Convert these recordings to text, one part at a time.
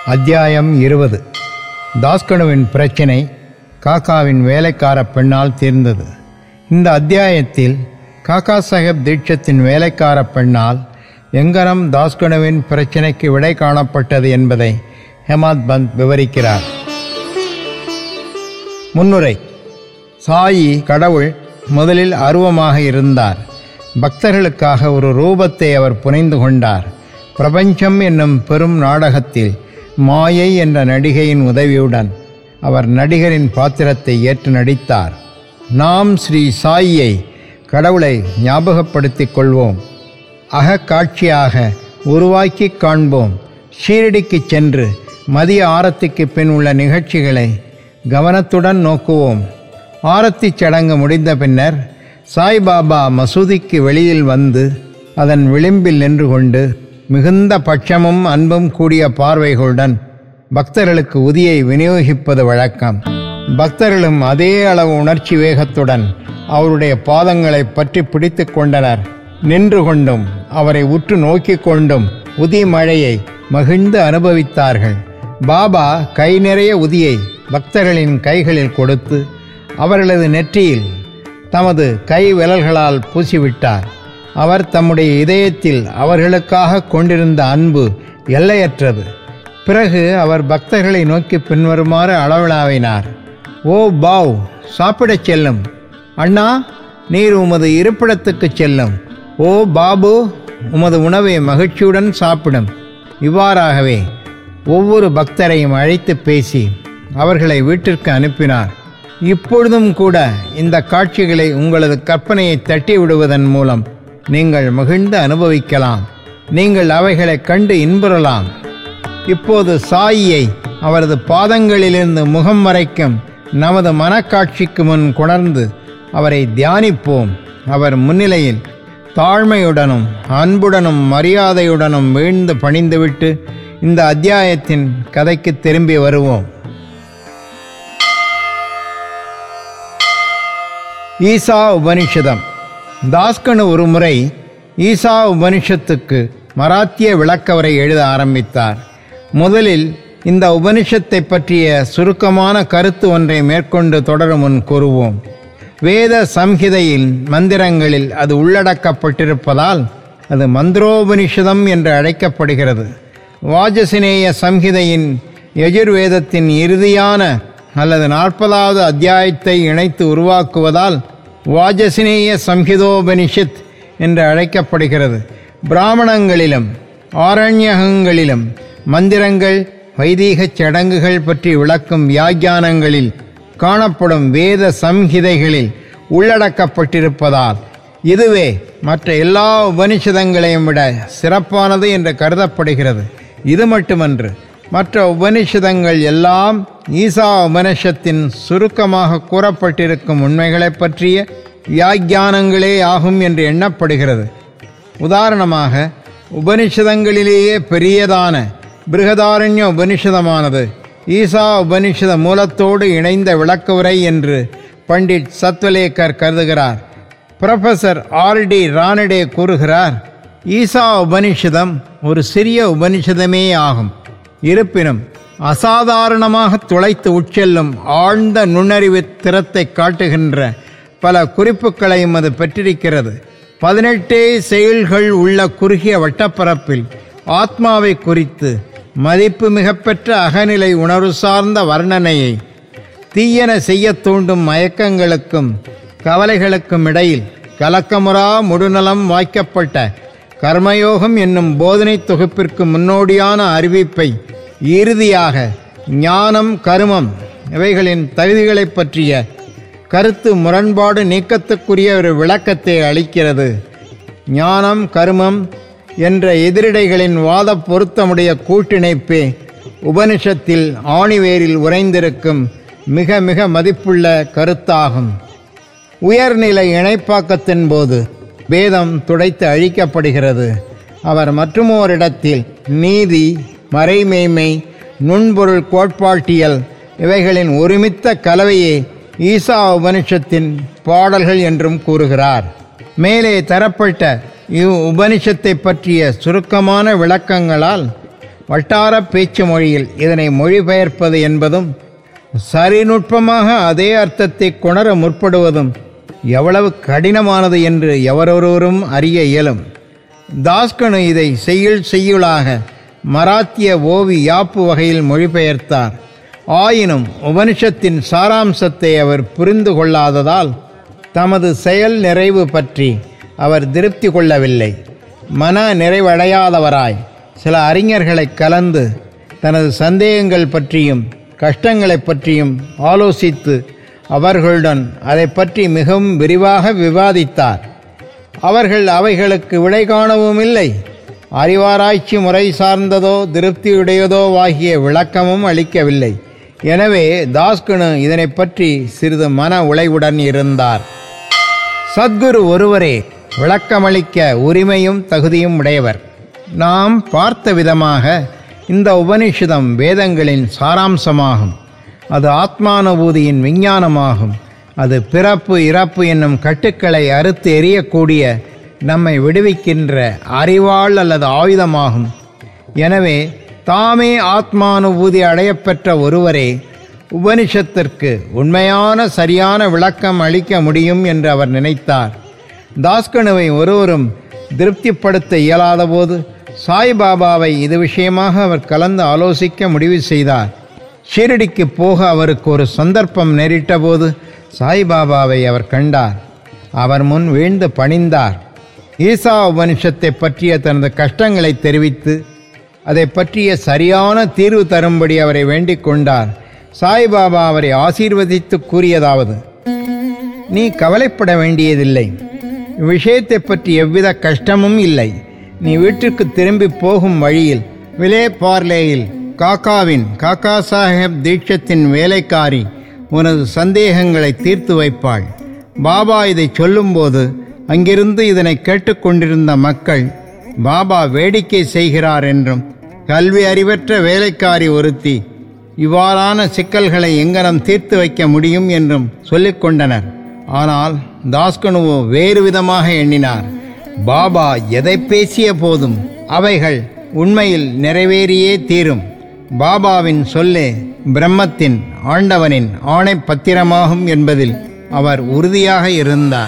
அத்தியாயம் இருபது தாஸ்கனுவின் பிரச்சினை காக்காவின் வேலைக்கார பெண்ணால் தீர்ந்தது இந்த அத்தியாயத்தில் காக்கா சாஹேப் தீட்சத்தின் வேலைக்கார பெண்ணால் எங்கனம் தாஸ்கனுவின் பிரச்சினைக்கு விடை காணப்பட்டது என்பதை ஹெமாத் பந்த் விவரிக்கிறார் முன்னுரை சாயி கடவுள் முதலில் அருவமாக இருந்தார் பக்தர்களுக்காக ஒரு ரூபத்தை அவர் புனைந்து கொண்டார் பிரபஞ்சம் என்னும் பெரும் நாடகத்தில் மாயை என்ற நடிகையின் உதவியுடன் அவர் நடிகரின் பாத்திரத்தை ஏற்று நடித்தார் நாம் ஸ்ரீ சாயியை கடவுளை ஞாபகப்படுத்திக் கொள்வோம் அகக்காட்சியாக உருவாக்கி காண்போம் ஷீரடிக்கு சென்று மதிய ஆரத்திக்கு பின் உள்ள நிகழ்ச்சிகளை கவனத்துடன் நோக்குவோம் ஆரத்தி சடங்கு முடிந்த பின்னர் சாய்பாபா மசூதிக்கு வெளியில் வந்து அதன் விளிம்பில் நின்று கொண்டு மிகுந்த பட்சமும் அன்பும் கூடிய பார்வைகளுடன் பக்தர்களுக்கு உதியை விநியோகிப்பது வழக்கம் பக்தர்களும் அதே அளவு உணர்ச்சி வேகத்துடன் அவருடைய பாதங்களை பற்றி பிடித்து கொண்டனர் நின்று கொண்டும் அவரை உற்று நோக்கிக் கொண்டும் உதி மழையை மகிழ்ந்து அனுபவித்தார்கள் பாபா கை நிறைய உதியை பக்தர்களின் கைகளில் கொடுத்து அவர்களது நெற்றியில் தமது கை விரல்களால் பூசிவிட்டார் அவர் தம்முடைய இதயத்தில் அவர்களுக்காக கொண்டிருந்த அன்பு எல்லையற்றது பிறகு அவர் பக்தர்களை நோக்கி பின்வருமாறு அளவிலாவினார் ஓ பாவ் சாப்பிடச் செல்லும் அண்ணா நீர் உமது இருப்பிடத்துக்கு செல்லும் ஓ பாபு உமது உணவை மகிழ்ச்சியுடன் சாப்பிடும் இவ்வாறாகவே ஒவ்வொரு பக்தரையும் அழைத்து பேசி அவர்களை வீட்டிற்கு அனுப்பினார் இப்பொழுதும் கூட இந்த காட்சிகளை உங்களது கற்பனையை தட்டி விடுவதன் மூலம் நீங்கள் மகிழ்ந்து அனுபவிக்கலாம் நீங்கள் அவைகளை கண்டு இன்புறலாம் இப்போது சாயியை அவரது பாதங்களிலிருந்து முகம் வரைக்கும் நமது மனக்காட்சிக்கு முன் கொணர்ந்து அவரை தியானிப்போம் அவர் முன்னிலையில் தாழ்மையுடனும் அன்புடனும் மரியாதையுடனும் வீழ்ந்து பணிந்துவிட்டு இந்த அத்தியாயத்தின் கதைக்கு திரும்பி வருவோம் ஈசா உபனிஷதம் தாஸ்கனு ஒரு முறை ஈசா உபனிஷத்துக்கு மராத்திய விளக்கவரை எழுத ஆரம்பித்தார் முதலில் இந்த உபனிஷத்தை பற்றிய சுருக்கமான கருத்து ஒன்றை மேற்கொண்டு தொடரும் முன் கூறுவோம் வேத சம்ஹிதையில் மந்திரங்களில் அது உள்ளடக்கப்பட்டிருப்பதால் அது மந்திரோபனிஷதம் என்று அழைக்கப்படுகிறது வாஜசினேய சம்ஹிதையின் யஜுர்வேதத்தின் இறுதியான அல்லது நாற்பதாவது அத்தியாயத்தை இணைத்து உருவாக்குவதால் வாஜசினேய சம்ஹிதோபனிஷத் என்று அழைக்கப்படுகிறது பிராமணங்களிலும் ஆரண்யகங்களிலும் மந்திரங்கள் வைதீகச் சடங்குகள் பற்றி விளக்கும் வியாக்கியானங்களில் காணப்படும் வேத சம்ஹிதைகளில் உள்ளடக்கப்பட்டிருப்பதால் இதுவே மற்ற எல்லா உபனிஷதங்களையும் விட சிறப்பானது என்று கருதப்படுகிறது இது மட்டுமன்று மற்ற உபனிஷதங்கள் எல்லாம் ஈசா உபனிஷத்தின் சுருக்கமாக கூறப்பட்டிருக்கும் உண்மைகளைப் பற்றிய வியாக்கியானங்களே ஆகும் என்று எண்ணப்படுகிறது உதாரணமாக உபனிஷதங்களிலேயே பெரியதான பிருகதாரண்ய உபனிஷதமானது ஈசா உபனிஷத மூலத்தோடு இணைந்த விளக்கவுரை என்று பண்டிட் சத்வலேக்கர் கருதுகிறார் புரொஃபசர் ஆர் டி ரானடே கூறுகிறார் ஈசா உபனிஷதம் ஒரு சிறிய உபனிஷதமே ஆகும் இருப்பினும் அசாதாரணமாக துளைத்து உட்செல்லும் ஆழ்ந்த நுண்ணறிவு திறத்தை காட்டுகின்ற பல குறிப்புகளையும் அது பெற்றிருக்கிறது பதினெட்டே செயல்கள் உள்ள குறுகிய வட்டப்பரப்பில் ஆத்மாவை குறித்து மதிப்பு மிகப்பெற்ற அகநிலை உணர்வு சார்ந்த வர்ணனையை தீயன செய்ய தூண்டும் மயக்கங்களுக்கும் கவலைகளுக்கும் இடையில் கலக்கமுறா முடுநலம் வாய்க்கப்பட்ட கர்மயோகம் என்னும் போதனை தொகுப்பிற்கு முன்னோடியான அறிவிப்பை இறுதியாக ஞானம் கருமம் இவைகளின் தகுதிகளைப் பற்றிய கருத்து முரண்பாடு நீக்கத்துக்குரிய ஒரு விளக்கத்தை அளிக்கிறது ஞானம் கருமம் என்ற எதிரிடைகளின் வாத பொருத்தமுடைய கூட்டிணைப்பே உபனிஷத்தில் ஆணிவேரில் உறைந்திருக்கும் மிக மிக மதிப்புள்ள கருத்தாகும் உயர்நிலை இணைப்பாக்கத்தின் போது வேதம் துடைத்து அழிக்கப்படுகிறது அவர் மற்றுமோரிடத்தில் நீதி மறைமேய்மை நுண்பொருள் கோட்பாட்டியல் இவைகளின் ஒருமித்த கலவையே ஈசா உபனிஷத்தின் பாடல்கள் என்றும் கூறுகிறார் மேலே தரப்பட்ட இவ் உபனிஷத்தை பற்றிய சுருக்கமான விளக்கங்களால் வட்டார பேச்சு மொழியில் இதனை மொழிபெயர்ப்பது என்பதும் சரிநுட்பமாக அதே அர்த்தத்தை கொணர முற்படுவதும் எவ்வளவு கடினமானது என்று எவரொருவரும் அறிய இயலும் தாஸ்கனு இதை செய்யுள் செய்யுளாக மராத்திய ஓவி யாப்பு வகையில் மொழிபெயர்த்தார் ஆயினும் உபனிஷத்தின் சாராம்சத்தை அவர் புரிந்து கொள்ளாததால் தமது செயல் நிறைவு பற்றி அவர் திருப்தி கொள்ளவில்லை மன நிறைவடையாதவராய் சில அறிஞர்களை கலந்து தனது சந்தேகங்கள் பற்றியும் கஷ்டங்களைப் பற்றியும் ஆலோசித்து அவர்களுடன் அதை பற்றி மிகவும் விரிவாக விவாதித்தார் அவர்கள் அவைகளுக்கு விடை காணவும் இல்லை அறிவாராய்ச்சி முறை சார்ந்ததோ திருப்தியுடையதோ ஆகிய விளக்கமும் அளிக்கவில்லை எனவே தாஸ்கனு இதனை பற்றி சிறிது மன உழைவுடன் இருந்தார் சத்குரு ஒருவரே விளக்கமளிக்க உரிமையும் தகுதியும் உடையவர் நாம் பார்த்த விதமாக இந்த உபனிஷதம் வேதங்களின் சாராம்சமாகும் அது ஆத்மானுபூதியின் விஞ்ஞானமாகும் அது பிறப்பு இறப்பு என்னும் கட்டுக்களை அறுத்து எறியக்கூடிய நம்மை விடுவிக்கின்ற அறிவாள் அல்லது ஆயுதமாகும் எனவே தாமே ஆத்மானுபூதி அடையப்பெற்ற ஒருவரே உபனிஷத்திற்கு உண்மையான சரியான விளக்கம் அளிக்க முடியும் என்று அவர் நினைத்தார் தாஸ்கனுவை ஒருவரும் திருப்திப்படுத்த இயலாதபோது சாய்பாபாவை இது விஷயமாக அவர் கலந்து ஆலோசிக்க முடிவு செய்தார் ஷீரடிக்கு போக அவருக்கு ஒரு சந்தர்ப்பம் நேரிட்டபோது சாய்பாபாவை அவர் கண்டார் அவர் முன் வீழ்ந்து பணிந்தார் ஈசா உபனிஷத்தை பற்றிய தனது கஷ்டங்களை தெரிவித்து அதை பற்றிய சரியான தீர்வு தரும்படி அவரை வேண்டிக் கொண்டார் சாய்பாபா அவரை ஆசீர்வதித்து கூறியதாவது நீ கவலைப்பட வேண்டியதில்லை விஷயத்தை பற்றி எவ்வித கஷ்டமும் இல்லை நீ வீட்டிற்கு திரும்பி போகும் வழியில் விலே பார்லேயில் காக்காவின் காக்கா சாஹேப் தீட்சத்தின் வேலைக்காரி உனது சந்தேகங்களை தீர்த்து வைப்பாள் பாபா இதை சொல்லும்போது அங்கிருந்து இதனை கேட்டுக்கொண்டிருந்த மக்கள் பாபா வேடிக்கை செய்கிறார் என்றும் கல்வி அறிவற்ற வேலைக்காரி ஒருத்தி இவ்வாறான சிக்கல்களை எங்கனம் தீர்த்து வைக்க முடியும் என்றும் சொல்லிக் கொண்டனர் ஆனால் தாஸ்கனுவோ வேறு விதமாக எண்ணினார் பாபா எதை பேசிய போதும் அவைகள் உண்மையில் நிறைவேறியே தீரும் பாபாவின் சொல்லே பிரம்மத்தின் ஆண்டவனின் ஆணை பத்திரமாகும் என்பதில் அவர் உறுதியாக இருந்தார்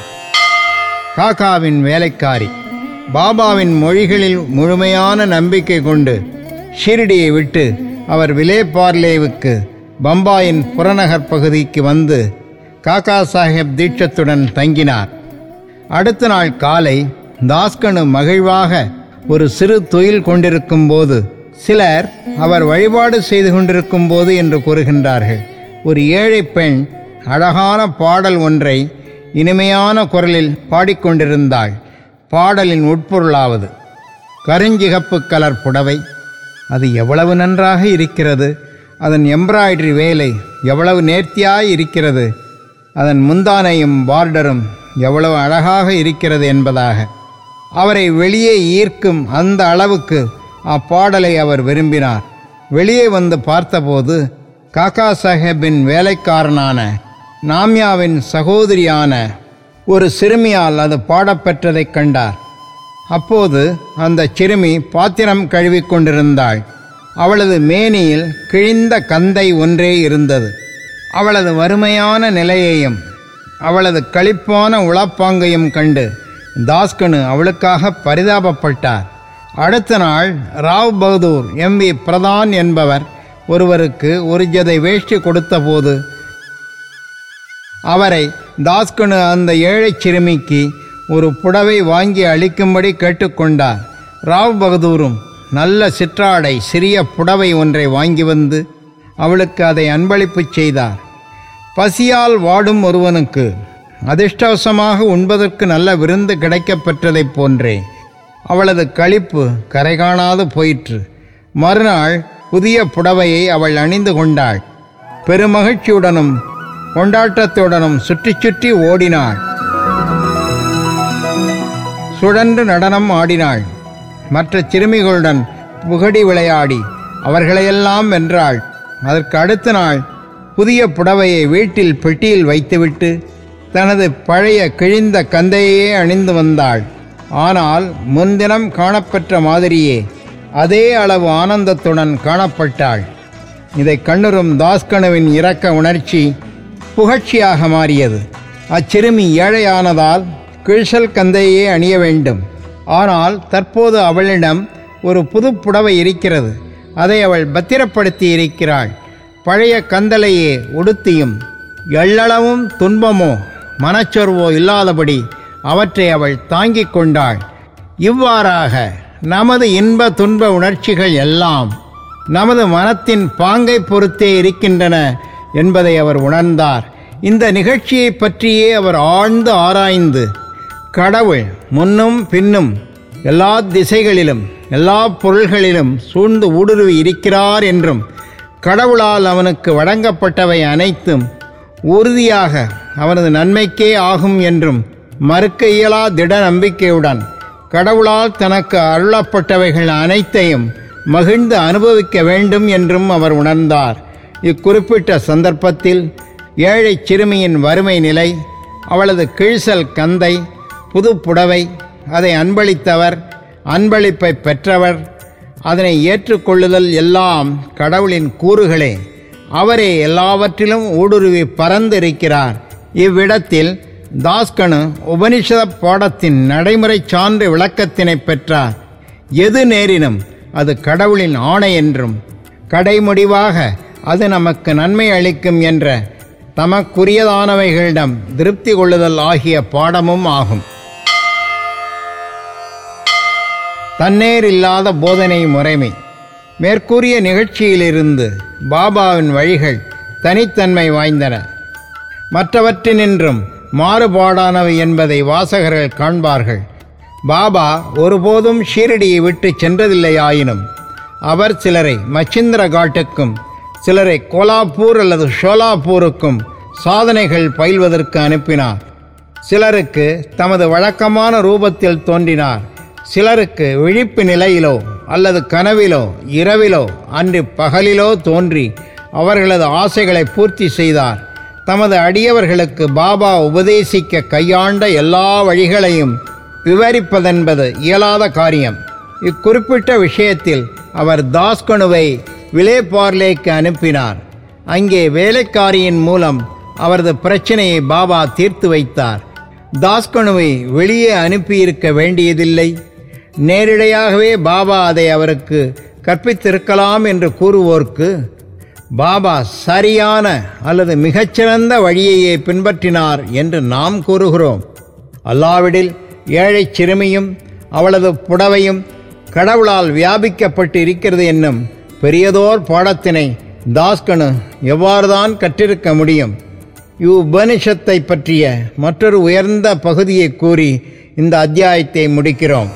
காக்காவின் வேலைக்காரி பாபாவின் மொழிகளில் முழுமையான நம்பிக்கை கொண்டு ஷிரடியை விட்டு அவர் விலே பார்லேவுக்கு பம்பாயின் புறநகர் பகுதிக்கு வந்து காக்கா சாஹேப் தீட்சத்துடன் தங்கினார் அடுத்த நாள் காலை தாஸ்கனு மகிழ்வாக ஒரு சிறு துயில் கொண்டிருக்கும் போது சிலர் அவர் வழிபாடு செய்து கொண்டிருக்கும் போது என்று கூறுகின்றார்கள் ஒரு ஏழை பெண் அழகான பாடல் ஒன்றை இனிமையான குரலில் பாடிக்கொண்டிருந்தாள் பாடலின் உட்பொருளாவது கருஞ்சிகப்பு கலர் புடவை அது எவ்வளவு நன்றாக இருக்கிறது அதன் எம்ப்ராய்டரி வேலை எவ்வளவு நேர்த்தியாய் இருக்கிறது அதன் முந்தானையும் பார்டரும் எவ்வளவு அழகாக இருக்கிறது என்பதாக அவரை வெளியே ஈர்க்கும் அந்த அளவுக்கு அப்பாடலை அவர் விரும்பினார் வெளியே வந்து பார்த்தபோது காக்கா சாஹேப்பின் வேலைக்காரனான நாம்யாவின் சகோதரியான ஒரு சிறுமியால் அது பாடப்பெற்றதைக் கண்டார் அப்போது அந்த சிறுமி பாத்திரம் கழுவிக் கொண்டிருந்தாள் அவளது மேனியில் கிழிந்த கந்தை ஒன்றே இருந்தது அவளது வறுமையான நிலையையும் அவளது களிப்பான உளப்பாங்கையும் கண்டு தாஸ்கனு அவளுக்காக பரிதாபப்பட்டார் அடுத்த நாள் ராவ் பகதூர் எம் வி பிரதான் என்பவர் ஒருவருக்கு ஒரு ஜதை வேஷ்டி கொடுத்தபோது அவரை தாஸ்கனு அந்த ஏழைச் சிறுமிக்கு ஒரு புடவை வாங்கி அளிக்கும்படி கேட்டுக்கொண்டார் ராவ் பகதூரும் நல்ல சிற்றாடை சிறிய புடவை ஒன்றை வாங்கி வந்து அவளுக்கு அதை அன்பளிப்பு செய்தார் பசியால் வாடும் ஒருவனுக்கு அதிர்ஷ்டவசமாக உண்பதற்கு நல்ல விருந்து கிடைக்கப் பெற்றதைப் போன்றே அவளது களிப்பு கரை காணாது போயிற்று மறுநாள் புதிய புடவையை அவள் அணிந்து கொண்டாள் பெருமகிழ்ச்சியுடனும் கொண்டாட்டத்துடனும் சுற்றி சுற்றி ஓடினாள் சுழன்று நடனம் ஆடினாள் மற்ற சிறுமிகளுடன் புகடி விளையாடி அவர்களையெல்லாம் வென்றாள் அதற்கு அடுத்த நாள் புதிய புடவையை வீட்டில் பெட்டியில் வைத்துவிட்டு தனது பழைய கிழிந்த கந்தையே அணிந்து வந்தாள் ஆனால் முன்தினம் காணப்பெற்ற மாதிரியே அதே அளவு ஆனந்தத்துடன் காணப்பட்டாள் இதை கண்ணுறும் தாஸ்கனுவின் இரக்க உணர்ச்சி புகழ்ச்சியாக மாறியது அச்சிறுமி ஏழையானதால் கிழிசல் கந்தையே அணிய வேண்டும் ஆனால் தற்போது அவளிடம் ஒரு புது புடவை இருக்கிறது அதை அவள் பத்திரப்படுத்தி இருக்கிறாள் பழைய கந்தலையே உடுத்தியும் எள்ளளவும் துன்பமோ மனச்சொர்வோ இல்லாதபடி அவற்றை அவள் தாங்கிக் கொண்டாள் இவ்வாறாக நமது இன்ப துன்ப உணர்ச்சிகள் எல்லாம் நமது மனத்தின் பாங்கை பொறுத்தே இருக்கின்றன என்பதை அவர் உணர்ந்தார் இந்த நிகழ்ச்சியை பற்றியே அவர் ஆழ்ந்து ஆராய்ந்து கடவுள் முன்னும் பின்னும் எல்லா திசைகளிலும் எல்லா பொருள்களிலும் சூழ்ந்து ஊடுருவி இருக்கிறார் என்றும் கடவுளால் அவனுக்கு வழங்கப்பட்டவை அனைத்தும் உறுதியாக அவனது நன்மைக்கே ஆகும் என்றும் மறுக்க இயலா திட நம்பிக்கையுடன் கடவுளால் தனக்கு அருளப்பட்டவைகள் அனைத்தையும் மகிழ்ந்து அனுபவிக்க வேண்டும் என்றும் அவர் உணர்ந்தார் இக்குறிப்பிட்ட சந்தர்ப்பத்தில் ஏழை சிறுமியின் வறுமை நிலை அவளது கிழிசல் கந்தை புது புடவை அதை அன்பளித்தவர் அன்பளிப்பை பெற்றவர் அதனை ஏற்றுக்கொள்ளுதல் எல்லாம் கடவுளின் கூறுகளே அவரே எல்லாவற்றிலும் ஊடுருவி பறந்திருக்கிறார் இவ்விடத்தில் தாஸ்கனு உபனிஷத பாடத்தின் நடைமுறை சான்று விளக்கத்தினை பெற்றார் எது நேரினும் அது கடவுளின் ஆணை என்றும் கடைமுடிவாக அது நமக்கு நன்மை அளிக்கும் என்ற தமக்குரியதானவைகளிடம் திருப்தி கொள்ளுதல் ஆகிய பாடமும் ஆகும் தன்னேர் இல்லாத போதனை முறைமை மேற்கூறிய நிகழ்ச்சியிலிருந்து பாபாவின் வழிகள் தனித்தன்மை வாய்ந்தன மற்றவற்றினின்றும் மாறுபாடானவை என்பதை வாசகர்கள் காண்பார்கள் பாபா ஒருபோதும் ஷீரடியை விட்டு சென்றதில்லையாயினும் அவர் சிலரை மச்சிந்திர காட்டுக்கும் சிலரை கோலாப்பூர் அல்லது ஷோலாப்பூருக்கும் சாதனைகள் பயில்வதற்கு அனுப்பினார் சிலருக்கு தமது வழக்கமான ரூபத்தில் தோன்றினார் சிலருக்கு விழிப்பு நிலையிலோ அல்லது கனவிலோ இரவிலோ அன்று பகலிலோ தோன்றி அவர்களது ஆசைகளை பூர்த்தி செய்தார் தமது அடியவர்களுக்கு பாபா உபதேசிக்க கையாண்ட எல்லா வழிகளையும் விவரிப்பதென்பது இயலாத காரியம் இக்குறிப்பிட்ட விஷயத்தில் அவர் தாஸ்கனுவை விலேபார்லேக்கு அனுப்பினார் அங்கே வேலைக்காரியின் மூலம் அவரது பிரச்சனையை பாபா தீர்த்து வைத்தார் தாஸ்கனுவை வெளியே அனுப்பியிருக்க வேண்டியதில்லை நேரிடையாகவே பாபா அதை அவருக்கு கற்பித்திருக்கலாம் என்று கூறுவோர்க்கு பாபா சரியான அல்லது மிகச்சிறந்த வழியையே பின்பற்றினார் என்று நாம் கூறுகிறோம் அல்லாவிடில் ஏழை சிறுமியும் அவளது புடவையும் கடவுளால் வியாபிக்கப்பட்டு இருக்கிறது என்னும் பெரியதோர் பாடத்தினை தாஸ்கனு எவ்வாறுதான் கற்றிருக்க முடியும் இவ்வுபனிஷத்தை பற்றிய மற்றொரு உயர்ந்த பகுதியை கூறி இந்த அத்தியாயத்தை முடிக்கிறோம்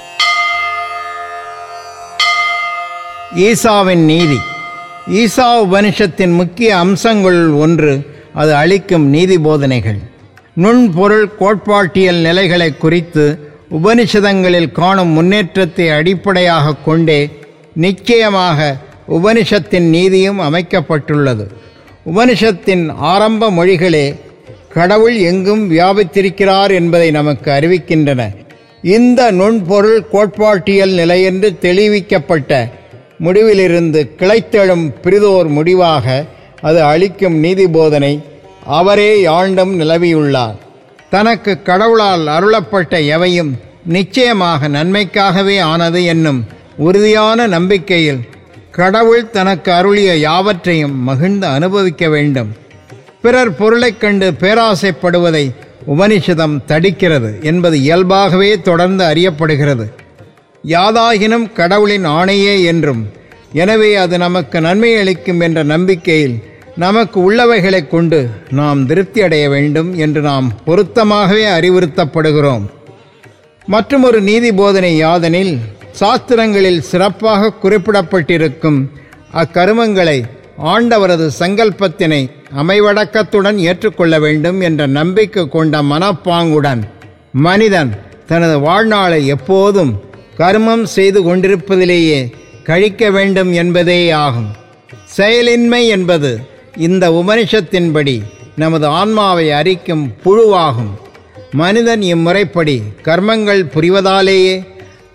ஈசாவின் நீதி ஈசா உபனிஷத்தின் முக்கிய அம்சங்களுள் ஒன்று அது அளிக்கும் நீதி போதனைகள் நுண்பொருள் கோட்பாட்டியல் நிலைகளை குறித்து உபனிஷதங்களில் காணும் முன்னேற்றத்தை அடிப்படையாக கொண்டே நிச்சயமாக உபனிஷத்தின் நீதியும் அமைக்கப்பட்டுள்ளது உபனிஷத்தின் ஆரம்ப மொழிகளே கடவுள் எங்கும் வியாபித்திருக்கிறார் என்பதை நமக்கு அறிவிக்கின்றன இந்த நுண்பொருள் கோட்பாட்டியல் நிலையென்று தெளிவிக்கப்பட்ட முடிவிலிருந்து கிளைத்தெழும் பிரிதோர் முடிவாக அது அளிக்கும் நீதி போதனை அவரே யாண்டும் நிலவியுள்ளார் தனக்கு கடவுளால் அருளப்பட்ட எவையும் நிச்சயமாக நன்மைக்காகவே ஆனது என்னும் உறுதியான நம்பிக்கையில் கடவுள் தனக்கு அருளிய யாவற்றையும் மகிழ்ந்து அனுபவிக்க வேண்டும் பிறர் பொருளைக் கண்டு பேராசைப்படுவதை உபனிஷதம் தடிக்கிறது என்பது இயல்பாகவே தொடர்ந்து அறியப்படுகிறது யாதாகினும் கடவுளின் ஆணையே என்றும் எனவே அது நமக்கு நன்மை அளிக்கும் என்ற நம்பிக்கையில் நமக்கு உள்ளவைகளைக் கொண்டு நாம் திருப்தி அடைய வேண்டும் என்று நாம் பொருத்தமாகவே அறிவுறுத்தப்படுகிறோம் மற்றுமொரு நீதி போதனை யாதனில் சாஸ்திரங்களில் சிறப்பாக குறிப்பிடப்பட்டிருக்கும் அக்கருமங்களை ஆண்டவரது சங்கல்பத்தினை அமைவடக்கத்துடன் ஏற்றுக்கொள்ள வேண்டும் என்ற நம்பிக்கை கொண்ட மனப்பாங்குடன் மனிதன் தனது வாழ்நாளை எப்போதும் கர்மம் செய்து கொண்டிருப்பதிலேயே கழிக்க வேண்டும் என்பதே ஆகும் செயலின்மை என்பது இந்த உபனிஷத்தின்படி நமது ஆன்மாவை அரிக்கும் புழுவாகும் மனிதன் இம்முறைப்படி கர்மங்கள் புரிவதாலேயே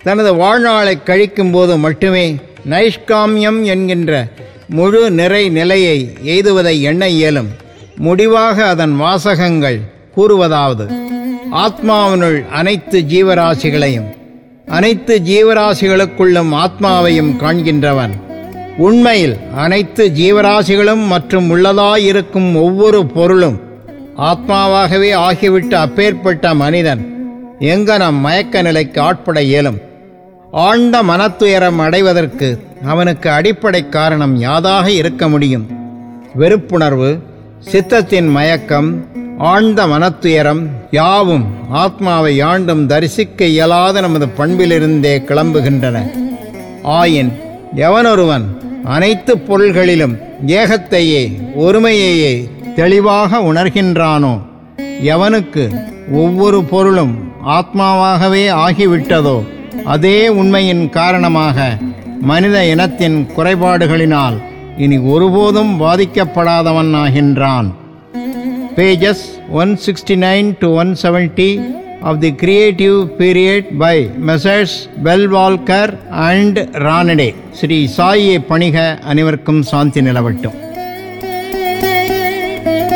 தனது வாழ்நாளை கழிக்கும்போது மட்டுமே நைஷ்காமியம் என்கின்ற முழு நிறை நிலையை எய்துவதை எண்ண இயலும் முடிவாக அதன் வாசகங்கள் கூறுவதாவது ஆத்மாவினுள் அனைத்து ஜீவராசிகளையும் அனைத்து ஜீவராசிகளுக்குள்ளும் ஆத்மாவையும் காண்கின்றவன் உண்மையில் அனைத்து ஜீவராசிகளும் மற்றும் உள்ளதாயிருக்கும் ஒவ்வொரு பொருளும் ஆத்மாவாகவே ஆகிவிட்ட அப்பேற்பட்ட மனிதன் எங்கனம் மயக்க நிலைக்கு ஆட்பட இயலும் ஆழ்ந்த மனத்துயரம் அடைவதற்கு அவனுக்கு அடிப்படை காரணம் யாதாக இருக்க முடியும் வெறுப்புணர்வு சித்தத்தின் மயக்கம் ஆழ்ந்த மனத்துயரம் யாவும் ஆத்மாவை ஆண்டும் தரிசிக்க இயலாத நமது பண்பிலிருந்தே கிளம்புகின்றன ஆயின் எவனொருவன் அனைத்து பொருள்களிலும் ஏகத்தையே ஒருமையையே தெளிவாக உணர்கின்றானோ எவனுக்கு ஒவ்வொரு பொருளும் ஆத்மாவாகவே ஆகிவிட்டதோ அதே உண்மையின் காரணமாக மனித இனத்தின் குறைபாடுகளினால் இனி ஒருபோதும் பாதிக்கப்படாதவன் ஆகின்றான் pages one sixty nine to one seventy of the creative period by Messrs. Bellwalker and Ranade. Shri சாயை பணிக அனைவருக்கும் சாந்தி நிலவட்டும்